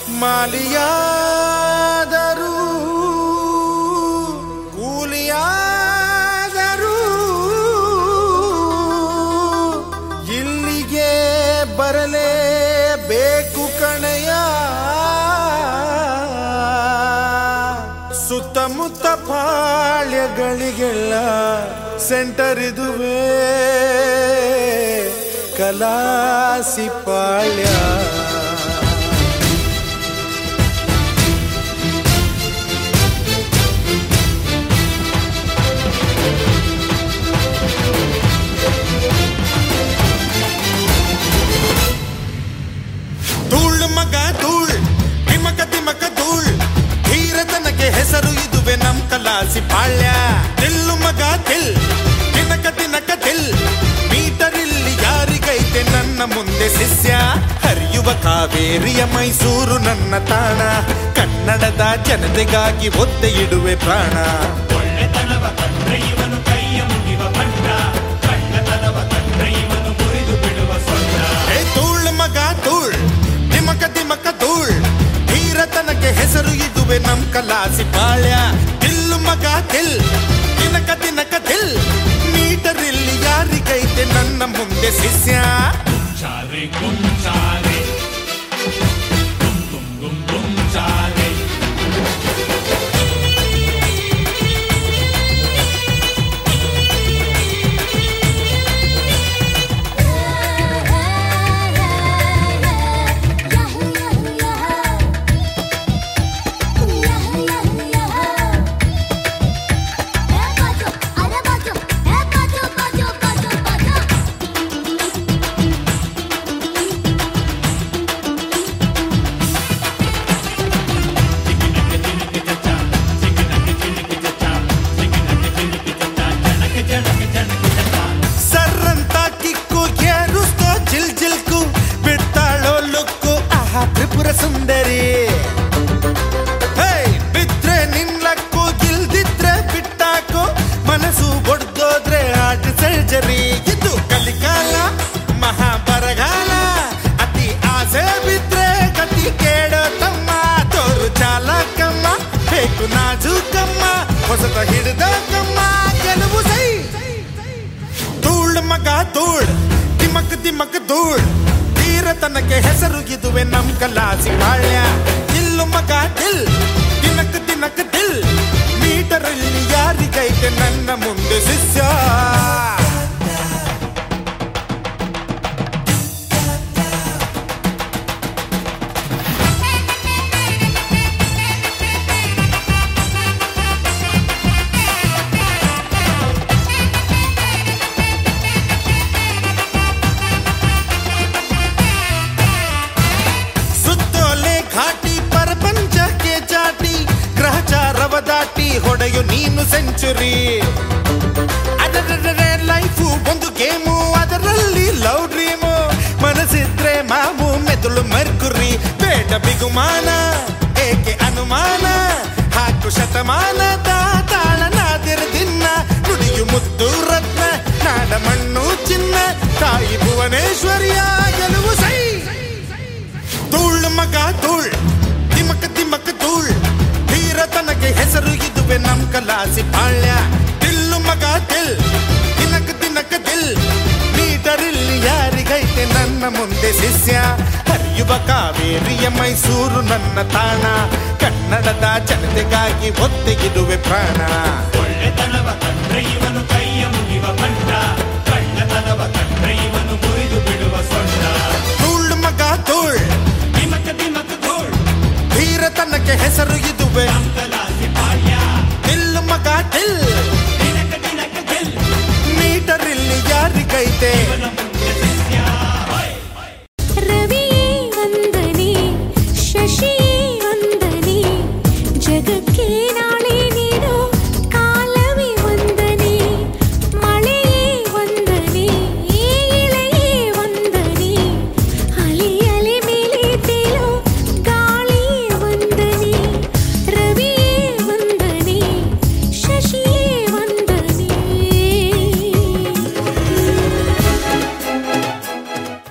ಮಾಲಿಯಾದರೂ ಕೂಲಿಯಾದರೂ ಇಲ್ಲಿಗೆ ಬರಲೇಬೇಕು ಕಣೆಯ ಸುತ್ತಮುತ್ತ ಪಾಳ್ಯಗಳಿಗೆಲ್ಲ ಸೆಂಟರ್ ಇದುವೇ ಕಲಾಸಿ ಪಾಳ್ಯ ಧೂಳ್ ಮಗ ಧೂಳ್ ತಿಮಕ ತಿಮಕ ಧೂಳ್ ಧೀರತನಕ್ಕೆ ಹೆಸರು ಇದುವೆ ನಮ್ ಕಲಾಸಿ ಪಾಳ್ಯ ತಿಲ್ಲು ಮಗ ತಿಲ್ ತಿನಕ ತಿನಕ ತಿಲ್ ಮೀಟರ್ ಇಲ್ಲಿ ಯಾರಿಗೈತೆ ನನ್ನ ಮುಂದೆ ಶಿಷ್ಯ ಹರಿಯುವ ಕಾವೇರಿಯ ಮೈಸೂರು ನನ್ನ ತಾಣ ಕನ್ನಡದ ಜನತೆಗಾಗಿ ಒತ್ತೆ ಇಡುವೆ ಪ್ರಾಣ ಒಳ್ಳೆತನವ ಕಂಡ್ರೆ ಇವನು ಕೈಯ ಮುಗಿವ ಭಂಡ ಕಳ್ಳತನವ ಕಂಡ್ರೆ ಇವನು ಮುರಿದು ಬಿಡುವ ಸೊಂಡ ಏ ಧೂಳ್ ಮಗ ಧೂಳ್ ತಿಮಕ ತಿಮಕ ಧೂಳ್ ಧೀರತನಕ್ಕೆ ಹೆಸರು ಇದುವೆ ನಮ್ ಕಲಾಸಿ ಪಾಳ್ಯ ತಿಲ್ಲು ಮಗ ತಿಲ್ ತಿನಕ ತಿನಕ ತಿಲ್ ಮೀಟರ್ ಇಲ್ಲಿ ಯಾರಿಗೈತೆ ನನ್ನ ಮುಂದೆ ಶಿಷ್ಯ ಚಾರೆ ಗುಂಚಾರೆ ಗುಂ ಗುಂ ಗುಂ ಗುಂಚಾರೆ ಸರ್ರಂತ ಕಿಕ್ಕು ಏರುಸ್ತೋ ಜಿಲ್ ಜಿಲ್ಕು ಬಿಡ್ತಾಳೋ ಲುಕ್ಕು ಆಹಾ ತ್ರಿಪುರ ಸುಂದರಿ ಹೇ ಬಿದ್ರೆ ನಿನ್ಲಕ್ಕು ಗಿಲ್ದಿದ್ರೆ ಬಿಟ್ಟಾಕು ಮನಸ್ಸು ಒಡ್ದೋದ್ರೆ ಆರ್ಟ್ ಸರ್ಜರಿ ಇದು ಕಲಿಕಾಲ ಮಹಾ ಬರಗಾಲ ಅತಿ ಆಸೆ ಬಿದ್ರೆ ಗತಿ ಕೇಳೋ ತಮ್ಮ ತೋರು ಚಾಲಕಮ್ಮ ಬೇಕು ನಾಜೂಕಮ್ಮ ಹೊಸತ ಹಿಡಿದ ಕಮ್ಮ ಗೆಲುವು ಸೈ ಧೂಳ್ ಮಗ ಧೂಳ್ ತಿಮಕ್ ತಿಮಕ್ ಧೂಳ್ ತೀರತನಕ್ಕೆ ಹೆಸರು ಇದುವೆ ನಮ್ ಕಲಾಸಿ ಬಾಳ್ಯ ಇಲ್ಲು ಮಗ ದಿಲ್ ತಿನಕ್ ತಿನಕ್ ದಿಲ್ ಮೀಟರ್ ಇಲ್ಲಿ ಯಾರಿಗೈತೆ ನನ್ನ ಮುಂದೆ ಶಿಷ್ಯ ಸುತ್ತೋಲೆ ಘಾಟಿ ಪ್ರಪಂಚಕ್ಕೆ ಚಾಟಿ ಗ್ರಹಚಾರವ ದಾಟಿ ಹೊಡೆಯು ನೀನು ಸೆಂಚುರಿ ಅದರೇ ಲೈಫು ಒಂದು ಗೇಮು ಅದರಲ್ಲಿ ಲವ್ ಡ್ರೀಮು ಮನಸ್ಸಿದ್ರೆ ಮಾಮು ಮೆದುಳು ಮರ್ಕುರಿ ಬೇಡ ಬಿಗುಮಾನ ಏಕೆ ಅನುಮಾನ ಹಾಕು ಶತಮಾನದ ತಾಳನಾದಿರ ದಿನ ನುಡಿಯು ಮುದ್ದು ರತ್ನ ನಾಡ ಮಣ್ಣು ಚಿನ್ನ ತಾಯಿ ಭುವನೇಶ್ವರಿಯ ಗೆಲುವು ಸೈ ಧೂಳ್ ಮಗ ಧೂಳ್ ತಿಮಕ್ ತಿಮಕ್ ಧೂಳ್ ಧೀರತನಕ್ಕೆ ಹೆಸರು ಇದುವೆ ನಮ್ ಕಲಾಸಿ ಪಾಳ್ಯ ತಿಲ್ಲು ಮಗ ತಿಲ್ ತಿನಕ್ ತಿನಕ್ ದಿಲ್ ಮೀಟರ್ ಇಲ್ಲಿ ಯಾರಿಗೈತೆ ನನ್ನ ಮುಂದೆ ಶಿಷ್ಯ ಹರಿಯುವ ಕಾವೇರಿಯ ಮೈಸೂರು ನನ್ನ ತಾಣ ಕನ್ನಡದ ಜನತೆಗಾಗಿ ಒತ್ತೆಗಿಡುವೆ ಪ್ರಾಣ ಒಳ್ಳೆತನವ ಕಂಡ್ರೆ ಇವನು ಕೈಯ ಮುಗಿವ ಭಂಡ ಕಳ್ಳತನವ